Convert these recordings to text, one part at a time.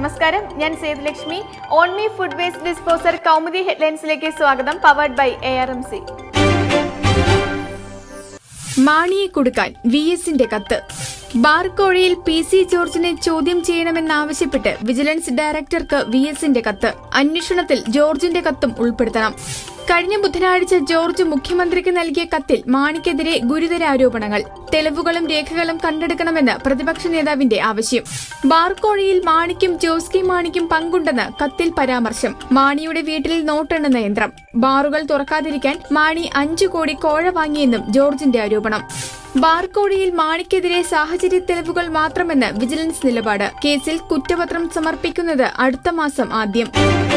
നമസ്കാരം ഞാൻ Sethulakshmi on me food waste disposer Kaumudi ഹെഡ്ലൈൻസിലേക്ക് സ്വാഗതം powered by A R M C മാണിയെ കൊടുക്കാൻ വി എസിന്റെ കത്ത് ബാർക്കോഴയിൽ പി സി ജോർജിനെ ചോദ്യം ചെയ്യണമെന്നാവശ്യപ്പെട്ട് വിജിലൻസ് ഡയറക്ടർക്ക് വി എസിന്റെ കത്ത് അന്വേഷണത്തിൽ ജോർജിന്റെ കത്തും ഉൾപ്പെടുത്തണം കഴിഞ്ഞ ബുധനാഴ്ച ജോർജ് മുഖ്യമന്ത്രിക്ക് നൽകിയ കത്തിൽ മാണിക്കെതിരെ ഗുരുതര ആരോപണങ്ങൾ തെളിവുകളും രേഖകളും കണ്ടെടുക്കണമെന്ന് പ്രതിപക്ഷ നേതാവിന്റെ ആവശ്യം ബാർക്കോഴയിൽ മാണിക്കും ജോസ് കെ മാണിക്കും പങ്കുണ്ടെന്ന് കത്തിൽ പരാമർശം മാണിയുടെ വീട്ടിൽ നോട്ടെണ്ണുന്ന യന്ത്രം ബാറുകൾ തുറക്കാതിരിക്കാൻ മാണി അഞ്ചു കോടി കോഴ വാങ്ങിയെന്നും ജോർജിന്റെ ആരോപണം ബാർക്കോടിയിൽ മാണിക്കെതിരെ സാഹചര്യ തെളിവുകൾ മാത്രമെന്ന് വിജിലൻസ് നിലപാട് കേസിൽ കുറ്റപത്രം സമർപ്പിക്കുന്നത് അടുത്ത മാസം ആദ്യം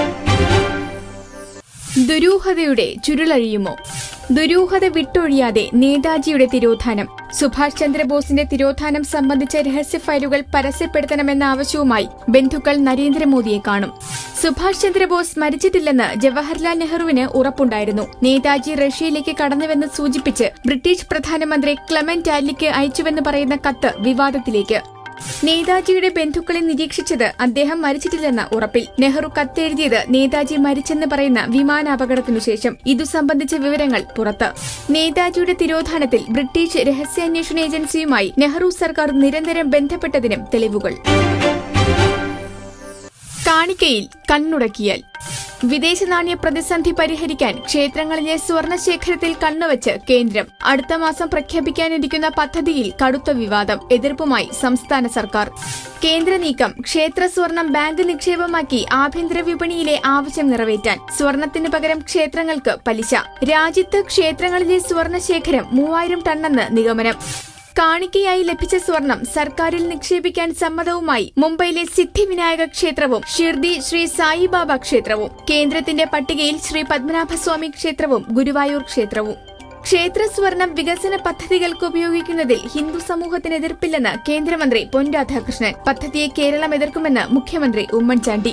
ദുരൂഹതയുടെ ചുരുളഴിയുമോ ദുരൂഹത വിട്ടൊഴിയാതെ നേതാജിയുടെ തിരോധാനം സുഭാഷ് ചന്ദ്രബോസിന്റെ തിരോധാനം സംബന്ധിച്ച രഹസ്യ ഫയലുകൾ പരസ്യപ്പെടുത്തണമെന്ന ആവശ്യവുമായി ബന്ധുക്കൾ നരേന്ദ്രമോദിയെ കാണും സുഭാഷ് ചന്ദ്രബോസ് മരിച്ചിട്ടില്ലെന്ന് ജവഹർലാൽ നെഹ്റുവിന് ഉറപ്പുണ്ടായിരുന്നു നേതാജി റഷ്യയിലേക്ക് കടന്നുവെന്ന് സൂചിപ്പിച്ച് ബ്രിട്ടീഷ് പ്രധാനമന്ത്രി ക്ലെമന്റ് ആലിക്ക് അയച്ചുവെന്ന് പറയുന്ന കത്ത് വിവാദത്തിലേക്ക് നേതാജിയുടെ ബന്ധുക്കളെ നിരീക്ഷിച്ചത് അദ്ദേഹം മരിച്ചിട്ടില്ലെന്ന ഉറപ്പിൽ നെഹ്റു കത്തെഴുതിയത് നേതാജി മരിച്ചെന്ന് പറയുന്ന വിമാനാപകടത്തിനു ശേഷം ഇതു സംബന്ധിച്ച വിവരങ്ങൾ പുറത്ത് നേതാജിയുടെ തിരോധാനത്തിൽ ബ്രിട്ടീഷ് രഹസ്യാന്വേഷണ ഏജൻസിയുമായി നെഹ്റു സർക്കാർ നിരന്തരം ബന്ധപ്പെട്ടതിനും തെളിവുകൾ കാണിക്കയിൽ കണ്ണുടക്കിയാൽ വിദേശ നാണ്യ പ്രതിസന്ധി പരിഹരിക്കാൻ ക്ഷേത്രങ്ങളിലെ സ്വർണശേഖരത്തിൽ കണ്ണുവച്ച് കേന്ദ്രം അടുത്ത മാസം പ്രഖ്യാപിക്കാനിരിക്കുന്ന പദ്ധതിയിൽ കടുത്ത വിവാദം എതിർപ്പുമായി സംസ്ഥാന സർക്കാർ കേന്ദ്ര നീക്കം ക്ഷേത്ര സ്വർണം ബാങ്ക് നിക്ഷേപമാക്കി ആഭ്യന്തര വിപണിയിലെ ആവശ്യം നിറവേറ്റാൻ സ്വർണത്തിന് പകരം ക്ഷേത്രങ്ങൾക്ക് പലിശ രാജ്യത്ത് ക്ഷേത്രങ്ങളിലെ സ്വർണശേഖരം മൂവായിരം ടണ്ണെന്ന് നിഗമനം കാണിക്കയായി ലഭിച്ച സ്വർണം സർക്കാരിൽ നിക്ഷേപിക്കാൻ സമ്മതവുമായി മുംബൈയിലെ സിദ്ധിവിനായക ക്ഷേത്രവും ഷിർദി ശ്രീ സായിബാബ ക്ഷേത്രവും കേന്ദ്രത്തിന്റെ പട്ടികയിൽ ശ്രീ പത്മനാഭസ്വാമി ക്ഷേത്രവും ഗുരുവായൂർ ക്ഷേത്രവും ക്ഷേത്ര സ്വർണം വികസന പദ്ധതികൾക്ക് ഉപയോഗിക്കുന്നതിൽ ഹിന്ദു സമൂഹത്തിന് എതിർപ്പില്ലെന്ന് കേന്ദ്രമന്ത്രി പൊൻ രാധാകൃഷ്ണൻ പദ്ധതിയെ കേരളം എതിർക്കുമെന്ന് മുഖ്യമന്ത്രി ഉമ്മൻചാണ്ടി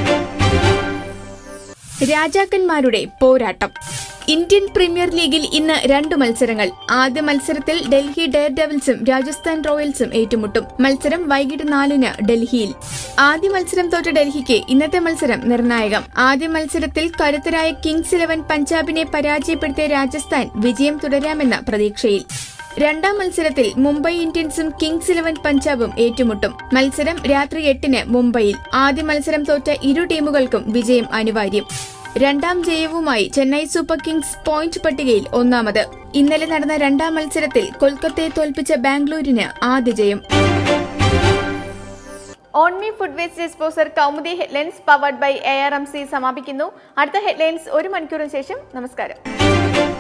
രാജാക്കന്മാരുടെ പോരാട്ടം ഇന്ത്യൻ പ്രീമിയർ ലീഗിൽ ഇന്ന് രണ്ട് മത്സരങ്ങൾ ആദ്യ മത്സരത്തിൽ ഡൽഹി ഡെയർ ഡെവിൾസും രാജസ്ഥാൻ റോയൽസും ഏറ്റുമുട്ടും മത്സരം വൈകിട്ട് നാലിന് ഡൽഹിയിൽ ആദ്യ മത്സരം തോറ്റ ഡൽഹിക്ക് ഇന്നത്തെ മത്സരം നിർണായകം ആദ്യ മത്സരത്തിൽ കരുത്തരായ കിങ്സ് ഇലവൻ പഞ്ചാബിനെ പരാജയപ്പെടുത്തിയ രാജസ്ഥാൻ വിജയം തുടരാമെന്ന പ്രതീക്ഷയിൽ രണ്ടാം മത്സരത്തിൽ മുംബൈ ഇന്ത്യൻസും കിങ്സ് ഇലവൻ പഞ്ചാബും ഏറ്റുമുട്ടും മത്സരം രാത്രി എട്ടിന് മുംബൈയിൽ ആദ്യ മത്സരം തോറ്റ ഇരു ടീമുകൾക്കും വിജയം അനിവാര്യം രണ്ടാം ജയവുമായി ചെന്നൈ സൂപ്പർ കിങ്സ് പോയിന്റ് പട്ടികയിൽ ഒന്നാമത് ഇന്നലെ നടന്ന രണ്ടാം മത്സരത്തിൽ കൊൽക്കത്തയെ തോൽപ്പിച്ച ബാംഗ്ലൂരിന് ആദ്യ ജയം on me food waste disposer Kaumudi headlines powered by A R M C സമാപിക്കുന്നു അടുത്ത ഹെഡ്ലൈൻസ് ഒരു മണിക്കൂറിന് ശേഷം നമസ്കാരം